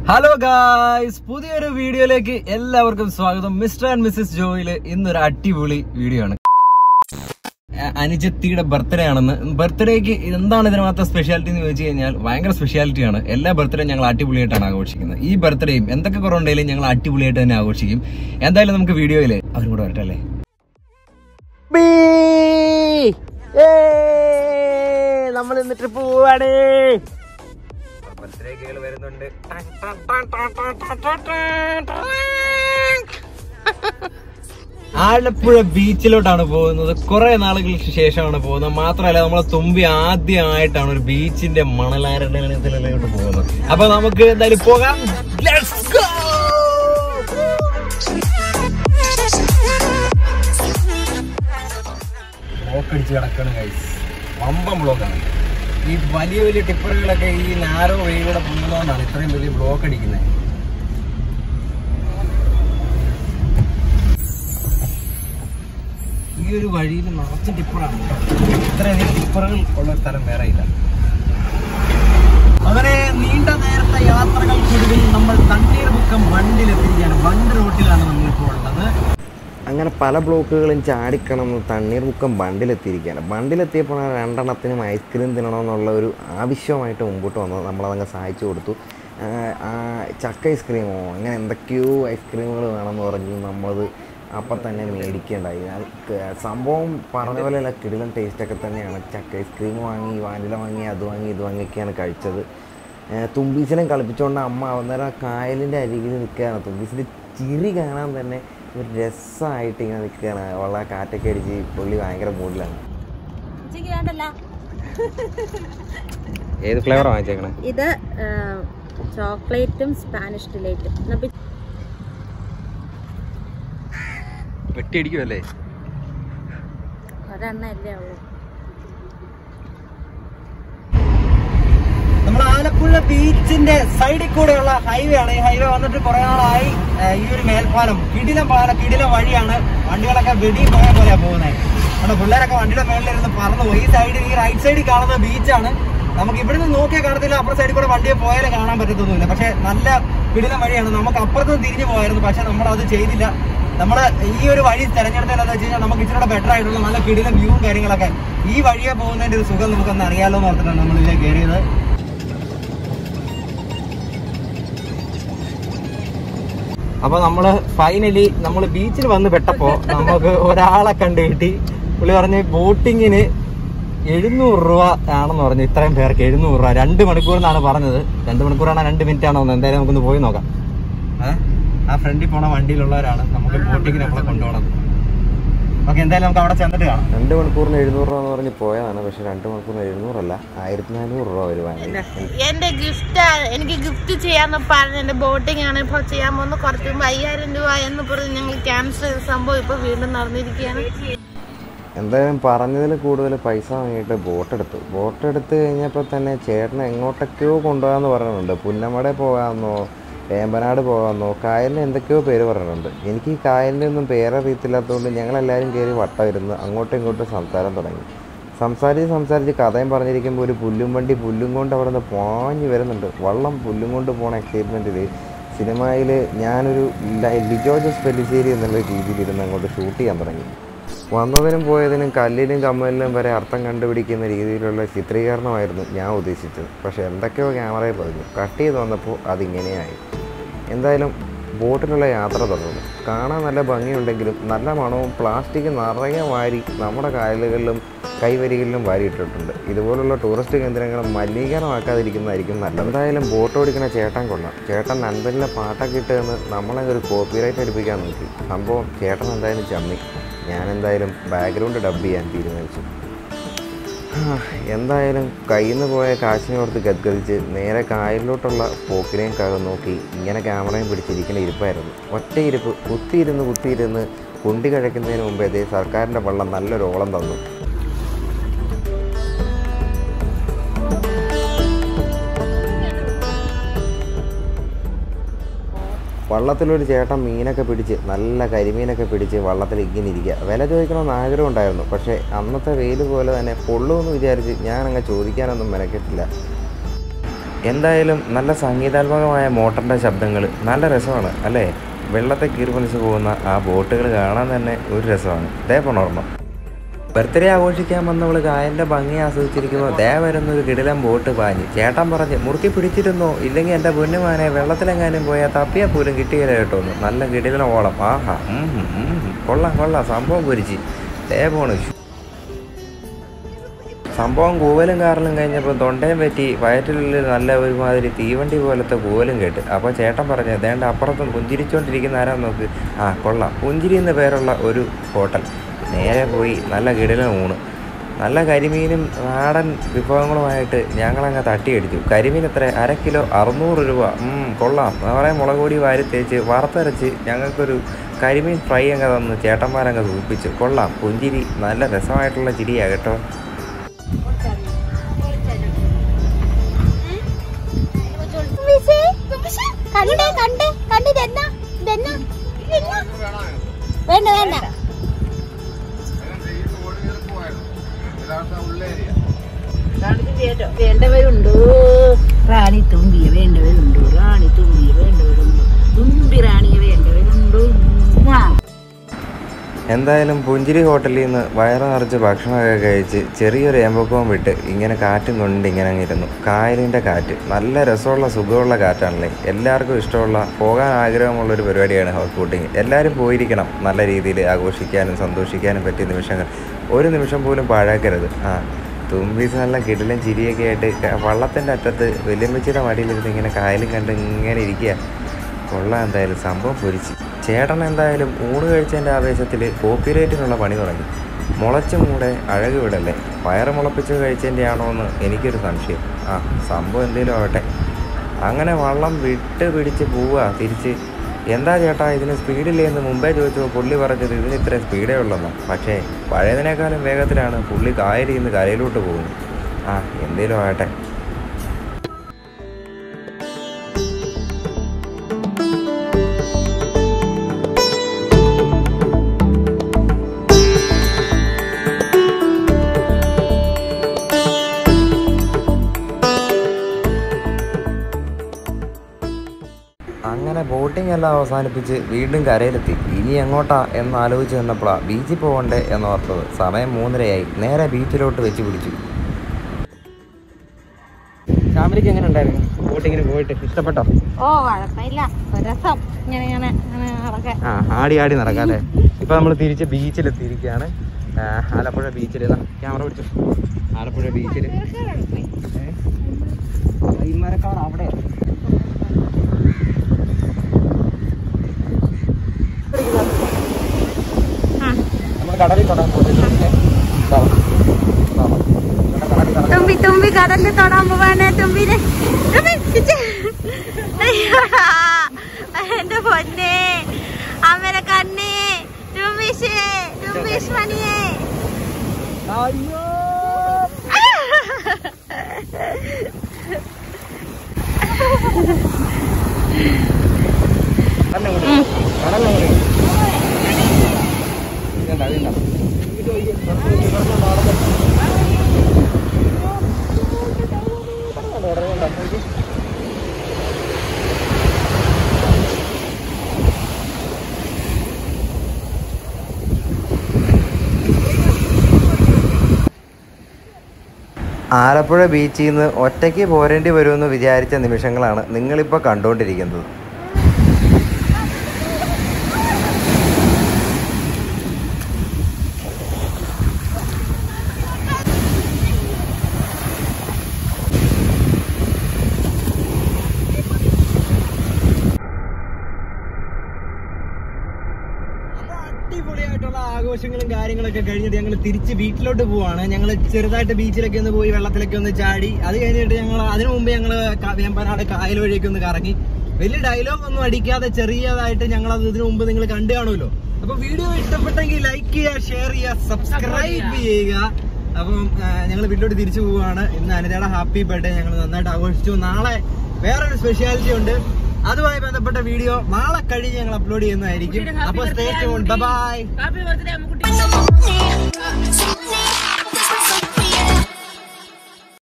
Hello guys പുതിയൊരു വീഡിയോയിലേക്ക് എല്ലാവർക്കും സ്വാഗതം മിസ്റ്റർ ആൻഡ് മിസ്സിസ് ജോയില് ഇന്നൊരു അടിപൊളി വീഡിയോ ആണ് അ- അനുജത്തിയുടെ ബർത്ത്ഡേ ആണെന്ന് ബർത്ത്ഡേക്ക് എന്താണ് ഇതിന് മാത്രം സ്പെഷ്യാലിറ്റി എന്ന് ചോദിച്ചു കഴിഞ്ഞാൽ ഭയങ്കര സ്പെഷ്യാലിറ്റി ആണ് എല്ലാ ബർത്ത്ഡേയും ഞങ്ങൾ അടിപൊളിയായിട്ടാണ് ആഘോഷിക്കുന്നത് ഈ ബർത്ത്ഡേയും എന്തൊക്കെ കുറവുണ്ടെങ്കിലും ഞങ്ങൾ അടിപൊളിയായിട്ട് തന്നെ ആഘോഷിക്കും എന്തായാലും നമുക്ക് വീഡിയോയില് അവരും കൂടെ വരട്ടെ അല്ലേ നമ്മൾ ഇന്ന് ട്രിപ്പ് പോവാണ് ബർത്ത്ഡേ കേൾ വരുന്നുണ്ട് ആലപ്പുഴ ബീച്ചിലോട്ടാണ് പോകുന്നത് കുറെ നാളുകൾക്ക് ശേഷമാണ് പോകുന്നത് മാത്രമല്ല നമ്മളെ തുമ്പി ആദ്യമായിട്ടാണ് ഒരു ബീച്ചിന്റെ മണലാരണ്യത്തിലോട്ട് പോകുന്നത് അപ്പൊ നമുക്ക് എന്തായാലും പോകാം ലെറ്റ്സ് ഗോ ബ്ലോക്ക് അടിച്ച് കിടക്കണം ഗൈസ് വമ്പം ബ്ലോക്കാണ് ഈ വലിയ വലിയ ടിപ്പറുകളൊക്കെ ഈ നാരോ വഴിയിലൂടെ പോകുന്നതുകൊണ്ടാണ് ഇത്രയും വലിയ ബ്ലോക്ക് അടിക്കുന്നത് ഈ ഒരു വഴിയിൽ നിറച്ച് ടിപ്പറാണ് ഇത്രയധികം ടിപ്പറുകൾ ഉള്ള ഒരു സ്ഥലം വേറെ ഇല്ല അങ്ങനെ നീണ്ട നേരത്തെ യാത്രകൾക്കൊടുവിൽ നമ്മൾ തണ്ണീർമുക്കം വണ്ടിയിലെത്തിയിരിക്കുകയാണ് വണ്ട് റോട്ടിലാണ് നമ്മളിപ്പോൾ ഉള്ളത് അങ്ങനെ പല ബ്ലോക്കുകളും ചാടിക്കണം തണ്ണീർമുക്കം ബണ്ടിലെത്തിയിരിക്കുകയാണ് ബണ്ടിലെത്തിയപ്പോൾ ആ രണ്ടെണ്ണത്തിനും ഐസ്ക്രീം തിന്നണമെന്നുള്ള ഒരു ആവശ്യമായിട്ട് മുമ്പോട്ട് വന്നത് നമ്മളതങ്ങ് സഹായിച്ചു കൊടുത്തു ആ, ആ ചക്ക ഐസ്ക്രീമോ അങ്ങനെ എന്തൊക്കെയോ ഐസ്ക്രീമുകൾ വേണമെന്ന് പറഞ്ഞു നമ്മളത് അപ്പം തന്നെ മേടിക്കേണ്ടായി അത് ക- സംഭവം പറഞ്ഞ പോലെയല്ല കിടിലൻ ടേസ്റ്റൊക്കെ തന്നെയാണ് ചക്ക ഐസ്ക്രീം വാങ്ങി വാനില വാങ്ങി അത് വാങ്ങി ഇത് വാങ്ങിയൊക്കെയാണ് കഴിച്ചത് ഏഹ് തുമ്പീസിനെ കളിപ്പിച്ചുകൊണ്ട് അമ്മ അന്നേരം ആ കായലിൻ്റെ അരികിൽ നിൽക്കുകയാണ് തുമ്പീസിൻ്റെ ചിരി കാണാൻ തന്നെ ഒരു രസമായിട്ട് ഇങ്ങനെ നിൽക്കുകയാണ് ഉള്ള കാറ്റൊക്കെ അടിച്ച് പുള്ളി ഭയങ്കര മൂഡിലാണ് ഉച്ചയ്ക്ക് വേണ്ടല്ല ഏത് ഫ്ലേവർ വാങ്ങിച്ചേക്കണേ ഇത് ചോക്ലേറ്റും സ്പാനിഷ് ഡിലൈറ്റും എന്നാ പി- വെട്ടി അടിക്കുമല്ലേ ഒരെണ്ണം അല്ലേ ഉള്ളൂ നമ്മൾ ആലപ്പുഴ ബീച്ചിന്റെ സൈഡിൽ കൂടെയുള്ള ഹൈവേ ആണ് ഈ ഹൈവേ വന്നിട്ട് കുറെ നാളായി ഏഹ്, ഈ ഒരു മേൽപ്പാലം കിടിലം പാലം കിടിലം വഴിയാണ് വണ്ടികളൊക്കെ വെടി പോയ പോലെയാ പോകുന്നത് നമ്മുടെ പിള്ളേരൊക്കെ വണ്ടിയുടെ മേളിലിരുന്ന് പറന്നു പോയി ഈ സൈഡിൽ ഈ റൈറ്റ് സൈഡിൽ കാണുന്ന ബീച്ചാണ് നമുക്ക് ഇവിടുന്ന് നോക്കിയാൽ കാണത്തില്ല അപ്പുറം സൈഡിൽ കൂടെ വണ്ടിയെ പോയാലേ കാണാൻ പറ്റത്തൊന്നുമില്ല പക്ഷെ നല്ല കിടിലം വഴിയാണ് നമുക്ക് അപ്പുറത്ത് തിരിഞ്ഞു പോയായിരുന്നു പക്ഷെ നമ്മൾ അത് ചെയ്തില്ല നമ്മൾ ഈ ഒരു വഴി തെരഞ്ഞെടുത്തത് എന്താ വെച്ച് കഴിഞ്ഞാൽ നമുക്ക് ഇച്ചിരി ബെറ്റർ ആയിട്ടുള്ള നല്ല കിടിലം വ്യൂവും കാര്യങ്ങളൊക്കെ ഈ വഴിയെ പോകുന്നതിന്റെ ഒരു സുഖം നമുക്കൊന്ന് അറിയാലോ എന്ന് ഓർത്തിട്ടാണ് നമ്മൾ ഇതിലേക്ക് കയറിയത് അപ്പൊ നമ്മള് ഫൈനലി നമ്മൾ ബീച്ചിൽ വന്ന് പെട്ടപ്പോ നമുക്ക് ഒരാളെ കണ്ടു കിട്ടി പുള്ളി പറഞ്ഞ് ബോട്ടിങ്ങിന് എഴുന്നൂറ് രൂപ ആണെന്ന് പറഞ്ഞു ഇത്രയും പേർക്ക് എഴുന്നൂറ് രൂപ രണ്ട് മണിക്കൂർ എന്നാണ് പറഞ്ഞത് രണ്ട് മണിക്കൂറാണോ രണ്ട് മിനിറ്റ് ആണോ എന്ന് എന്തായാലും നമുക്കൊന്ന് പോയി നോക്കാം ആ ഫ്രണ്ടിൽ പോണ വണ്ടിയിലുള്ളവരാണ് നമുക്ക് ബോട്ടിങ്ങിന് നമ്മളെ കൊണ്ടുപോകണത് ഓക്കെ എന്തായാലും നമുക്ക് അവിടെ ചെന്നിട്ട് കാണാം രണ്ട് മണിക്കൂറിന് എഴുന്നൂറ് രൂപ എന്ന് പറഞ്ഞ് പോയതാണ് പക്ഷെ രണ്ട് മണിക്കൂറിന് എഴുന്നൂറല്ല ആയിരത്തി നാനൂറ് രൂപ വരുവാണ് എന്റെ ഗിഫ്റ്റ് എനിക്ക് ഗിഫ്റ്റ് ചെയ്യാന്ന് പറഞ്ഞ എന്റെ ബോട്ടിംഗ് ആണ് ഇപ്പോൾ ചെയ്യാൻ പോകുന്നത് കുറച്ച് മുമ്പ് അയ്യായിരം രൂപ എന്ന് പറഞ്ഞ് ഞങ്ങൾ ക്യാൻസൽ ചെയ്ത സംഭവം ഇപ്പൊ വീണ്ടും നടന്നിരിക്കുകയാണ് എന്തായാലും പറഞ്ഞതിൽ കൂടുതൽ പൈസ വാങ്ങിയിട്ട് ബോട്ട് എടുത്തു ബോട്ട് എടുത്ത് കഴിഞ്ഞപ്പോൾ തന്നെ ചേട്ടനെ എങ്ങോട്ടൊക്കെയോ കൊണ്ടുപോകാമെന്ന് പറയുന്നുണ്ട് പുന്നമട പോകാമെന്നോ വേമ്പനാട് പോകാമെന്നോ കായലിന് എന്തൊക്കെയോ പേര് പറയുന്നുണ്ട് എനിക്ക് ഈ കായലിൻ്റെ ഒന്നും പേരറിയത്തില്ലാത്തതുകൊണ്ട് ഞങ്ങളെല്ലാവരും കയറി വട്ടം ഇരുന്ന് അങ്ങോട്ടും ഇങ്ങോട്ടും സംസാരം തുടങ്ങി സംസാരിച്ച് സംസാരിച്ച് കഥയും പറഞ്ഞിരിക്കുമ്പോൾ ഒരു പുല്ലും വണ്ടി പുല്ലും കൊണ്ട് അവിടെ നിന്ന് പാഞ്ഞ് വരുന്നുണ്ട് വള്ളം പുല്ലും കൊണ്ട് പോണ എക്സൈറ്റ്മെൻറ്റിൽ സിനിമയിൽ ഞാനൊരു ലൈ- ലിജോ ജോസ് പെല്ലിശ്ശേരി എന്നുള്ള രീതിയിൽ ഇരുന്ന് അങ്ങോട്ട് ഷൂട്ട് ചെയ്യാൻ തുടങ്ങി വന്നതിനും പോയതിനും കല്ലിലും കമ്മലിലും വരെ അർത്ഥം കണ്ടുപിടിക്കുന്ന രീതിയിലുള്ള ചിത്രീകരണമായിരുന്നു ഞാൻ ഉദ്ദേശിച്ചത് പക്ഷേ എന്തൊക്കെയോ ക്യാമറയിൽ പതിഞ്ഞു കട്ട് ചെയ്ത് വന്നപ്പോൾ അതിങ്ങനെയായി എന്തായാലും ബോട്ടിലുള്ള യാത്ര തുടർന്നു കാണാൻ നല്ല ഭംഗിയുണ്ടെങ്കിലും നല്ല മണവും പ്ലാസ്റ്റിക് നിറയെ വാരി നമ്മുടെ കായലുകളിലും കൈവരികളിലും വാരിയിട്ടിട്ടുണ്ട് ഇതുപോലുള്ള ടൂറിസ്റ്റ് കേന്ദ്രങ്ങൾ മലിനീകരണമാക്കാതിരിക്കുന്നതായിരിക്കും നല്ലത് എന്തായാലും ബോട്ട് ഓടിക്കുന്ന ചേട്ടൻ കൊള്ളാം ചേട്ടൻ നൻപനിലെ പാട്ടൊക്കെ ഇട്ട് എന്ന് നമ്മളെ ഒരു കോപ്പിറൈറ്റ് എടുപ്പിക്കാൻ നോക്കി സംഭവം ചേട്ടൻ എന്തായാലും ചമ്മി ഞാൻ എന്തായാലും ബാക്ക്ഗ്രൗണ്ട് ഡബ് ചെയ്യാൻ തീരുമാനിച്ചു ആ, എന്തായാലും കയ്യിൽ നിന്ന് പോയ കാശിനെ ഓർത്ത് ഗദ്ഗതിച്ച് നേരെ കായലിലോട്ടുള്ള പോക്കിനെയും കകം നോക്കി ഇങ്ങനെ ക്യാമറയും പിടിച്ചിരിക്കുന്ന ഇരിപ്പായിരുന്നു ഒറ്റ ഇരിപ്പ് കുത്തിയിരുന്ന് കുത്തിയിരുന്ന് കുണ്ടി കഴിക്കുന്നതിന് മുമ്പേ അതേ സർക്കാരിൻ്റെ വെള്ളം നല്ലൊരു ഓളം തന്നു വള്ളത്തിലൊരു ചേട്ടൻ മീനൊക്കെ പിടിച്ച് നല്ല കരിമീനൊക്കെ പിടിച്ച് വള്ളത്തിൽ ഇങ്ങനെ ഇരിക്കുക വില ചോദിക്കണമെന്ന് ആഗ്രഹം ഉണ്ടായിരുന്നു പക്ഷേ അന്നത്തെ വെയിൽ പോലെ തന്നെ പൊള്ളുമെന്ന് വിചാരിച്ച് ഞാൻ അങ്ങ് ചോദിക്കാനൊന്നും മെനക്കെട്ടില്ല എന്തായാലും നല്ല സംഗീതാത്മകമായ മോട്ടറിൻ്റെ ശബ്ദങ്ങൾ നല്ല രസമാണ് അല്ലേ വെള്ളത്തെ കീർമലിച്ച് പോകുന്ന ആ ബോട്ടുകൾ കാണാൻ തന്നെ ഒരു രസമാണ് ദേ പോണോർമ്മ ബർത്ത്ഡേ ആഘോഷിക്കാൻ വന്നവള് കായലിന്റെ ഭംഗി ആസ്വദിച്ചിരിക്കുമ്പോൾ ദേ വരുന്നൊരു കിടിലം ബോട്ട് പാഞ്ഞ് ചേട്ടൻ പറഞ്ഞ് മുറുക്കി പിടിച്ചിരുന്നോ ഇല്ലെങ്കിൽ എൻ്റെ പൊന്നുമാനെ വെള്ളത്തിലെങ്ങാനും പോയാൽ തപ്പിയാൽ പോലും കിട്ടിയില്ല കേട്ടോ എന്ന്. നല്ല കിടിലം ഓളം ആഹാ ഉം ഹും, ഉം ഹും. കൊള്ളാം കൊള്ളാം സംഭവം പൊരിച്ച് ദേ പോണ് സംഭവം കൂവലും കാറിലും കഴിഞ്ഞപ്പോൾ തൊണ്ടയും പറ്റി വയറ്റിനുള്ളിൽ നല്ല ഒരുമാതിരി തീവണ്ടി പോലത്തെ കൂവലും കേട്ട് അപ്പോൾ ചേട്ടൻ പറഞ്ഞു ദേണ്ട അപ്പുറത്തും പുഞ്ചിരിച്ചോണ്ടിരിക്കുന്ന ആരാ നോക്ക് ആ കൊള്ളാം പുഞ്ചിരി എന്ന പേരുള്ള ഒരു ഹോട്ടൽ നേരെ പോയി നല്ല കിടിലൻ ഊണ് നല്ല കരിമീനും നാടൻ വിഭവങ്ങളുമായിട്ട് ഞങ്ങളങ്ങ് തട്ടിയടിച്ചു കരിമീൻ എത്ര അര കിലോ അറുന്നൂറ് രൂപ ഉം, കൊള്ളാം കുറേ മുളക് പൊടി വാരി തേച്ച് വറുത്തരച്ച് ഞങ്ങൾക്കൊരു കരിമീൻ ഫ്രൈ അങ്ങ് തന്ന് ചേട്ടന്മാരങ്ങ് സൂപ്പിച്ചു കൊള്ളാം പുഞ്ചിരി നല്ല രസമായിട്ടുള്ള ചിരിയാ കേട്ടോ കണ്ട് കണ്ട് കണ്ട് ഇതെന്നാ ഇതെന്നാ ഇതെന്നാ? വേണ്ട വേണ്ട വേണ്ടവരുണ്ടോ റാണി തുമ്പിയെ വേണ്ടവരുണ്ടോ റാണി തുമ്പിയെ വേണ്ടവരുണ്ടോ തുമ്പി റാണിയെ വേണ്ടവരുണ്ടോ ഉമ്മാ. എന്തായാലും പുഞ്ചിരി ഹോട്ടലിൽ നിന്ന് വയറ് നിറച്ച് ഭക്ഷണമൊക്കെ കഴിച്ച് ചെറിയൊരു ഏമ്പക്കവും വിട്ട് ഇങ്ങനെ കാറ്റും കൊണ്ട് ഇങ്ങനെ അങ്ങ് ഇരുന്നു കായലിൻ്റെ കാറ്റ് നല്ല രസമുള്ള സുഖമുള്ള കാറ്റാണല്ലേ എല്ലാവർക്കും ഇഷ്ടമുള്ള പോകാൻ ആഗ്രഹമുള്ള ഒരു പരിപാടിയാണ് ഹൗസ് ബോട്ടിങ് എല്ലാവരും പോയിരിക്കണം നല്ല രീതിയിൽ ആഘോഷിക്കാനും സന്തോഷിക്കാനും പറ്റിയ നിമിഷങ്ങൾ ഒരു നിമിഷം പോലും പാഴാക്കരുത് ആ തുമ്പീസ് നല്ല കിടിലൻ ചിരിയൊക്കെ ആയിട്ട് ക- വള്ളത്തിൻ്റെ അറ്റത്ത് വലിയമ്മച്ചിയുടെ മടിയിലിരുന്ന് ഇങ്ങനെ കായലും കണ്ട് ഇങ്ങനെ ഇരിക്കുക കൊള്ളാം എന്തായാലും സംഭവം പൊരിച്ച് ചേട്ടൻ എന്തായാലും ഊണ് കഴിച്ചതിൻ്റെ ആവേശത്തിൽ കോപ്പിറൈറ്റിനുള്ള പണി തുടങ്ങി മുളച്ചും കൂടെ അഴക് വിടല്ലേ വയറ് മുളപ്പിച്ച് കഴിച്ചതിൻ്റെ ആണോ എന്ന് എനിക്കൊരു സംശയം ആ സംഭവം എന്തേലും ആവട്ടെ അങ്ങനെ വള്ളം വിട്ട് പിടിച്ച് പോവുക തിരിച്ച് എന്താ ചേട്ടാ ഇതിന് സ്പീഡില്ലേ എന്ന് മുമ്പേ ചോദിച്ചപ്പോൾ പുള്ളി പറഞ്ഞത് ഇതിന് ഇത്ര സ്പീഡേ ഉള്ളെന്ന് പക്ഷേ പഴയതിനേക്കാളും വേഗത്തിലാണ് പുള്ളി കായലിൽ നിന്ന് കരയിലോട്ട് പോകുന്നത് ആ എന്തേലും ആവട്ടെ അങ്ങനെ ബോട്ടിംഗ് എല്ലാം അവസാനിപ്പിച്ച് വീണ്ടും കരയിലെത്തി ഇനി എങ്ങോട്ടാ എന്ന് ആലോചിച്ച് നിന്നപ്പോഴാണ് ബീച്ചിൽ പോകണ്ടേ എന്നോർത്തത് സമയം മൂന്നരയായി നേരെ ബീച്ചിലോട്ട് വെച്ച് പിടിച്ചു ഫാമിലിക്ക് എങ്ങനെ ഉണ്ടായിരുന്നു ബോട്ടിങ്ങിന് പോയിട്ട് ഇഷ്ടപ്പെട്ടോ ഓ കുഴപ്പമില്ല ഒരു രസം ഇങ്ങനെ ഇങ്ങനെ ഇങ്ങനെ നടക്കാൻ ആ ആടി ആടി നടക്കാം അല്ലേ ഇപ്പൊ നമ്മൾ തിരിച്ച് ബീച്ചിലെത്തിയിരിക്കുകയാണ് ആ, ആലപ്പുഴ ബീച്ചിൽ ക്യാമറ പിടിച്ചു ആലപ്പുഴ ബീച്ചിൽ മരക്കാട് അവിടെ നമ്മൾ കടലിൽ തൊടാൻ തുമ്പി തുമ്പി കടലിൽ തൊടാൻ പോവാണ് തുമ്പിനെ തുമ്പി, ചിച്ചി. അയ്യോടാ. എന്റെ പൊന്നെ അമ്മയുടെ കണ്ണേ തുമ്പിഷേ തുമ്പിഷ് മണിയേ അയ്യോ ആലപ്പുഴ ബീച്ചിൽ നിന്ന് ഒറ്റയ്ക്ക് പോരേണ്ടി വരുമെന്ന് വിചാരിച്ച നിമിഷങ്ങളാണ് നിങ്ങളിപ്പോൾ കണ്ടുകൊണ്ടിരിക്കുന്നത് അടിപൊളിയായിട്ടുള്ള ആഘോഷങ്ങളും കാര്യങ്ങളൊക്കെ കഴിഞ്ഞിട്ട് ഞങ്ങൾ തിരിച്ച് വീട്ടിലോട്ട് പോവാണ് ഞങ്ങൾ ചെറുതായിട്ട് ബീച്ചിലൊക്കെ ഒന്ന് പോയി വെള്ളത്തിലൊക്കെ ഒന്ന് ചാടി അത് കഴിഞ്ഞിട്ട് ഞങ്ങൾ അതിനു മുമ്പ് ഞങ്ങൾ വേമ്പനാട് കായൽ വഴിയൊക്കെ ഒന്ന് കറങ്ങി വലിയ ഡയലോഗ് ഒന്നും അടിക്കാതെ ചെറിയതായിട്ട് ഞങ്ങൾ അത് ഇതിനു മുമ്പ് നിങ്ങൾ കണ്ടു കാണുമല്ലോ അപ്പൊ വീഡിയോ ഇഷ്ടപ്പെട്ടെങ്കിൽ ലൈക്ക് ചെയ്യുക ഷെയർ ചെയ്യുക സബ്സ്ക്രൈബ് ചെയ്യുക അപ്പം ഞങ്ങൾ വീട്ടിലോട്ട് തിരിച്ചു പോവുകയാണ് ഇന്ന് അനിതയുടെ ഹാപ്പി ബർത്ത്ഡേ ഞങ്ങൾ നന്നായിട്ട് ആഘോഷിച്ചു നാളെ വേറൊരു സ്പെഷ്യാലിറ്റി ഉണ്ട് അതുമായി ബന്ധപ്പെട്ട വീഡിയോ നാളെ കഴിഞ്ഞ് ഞങ്ങൾ അപ്ലോഡ് ചെയ്യുന്നതായിരിക്കും അപ്പൊ stay tune bye happy birthday Ammukutty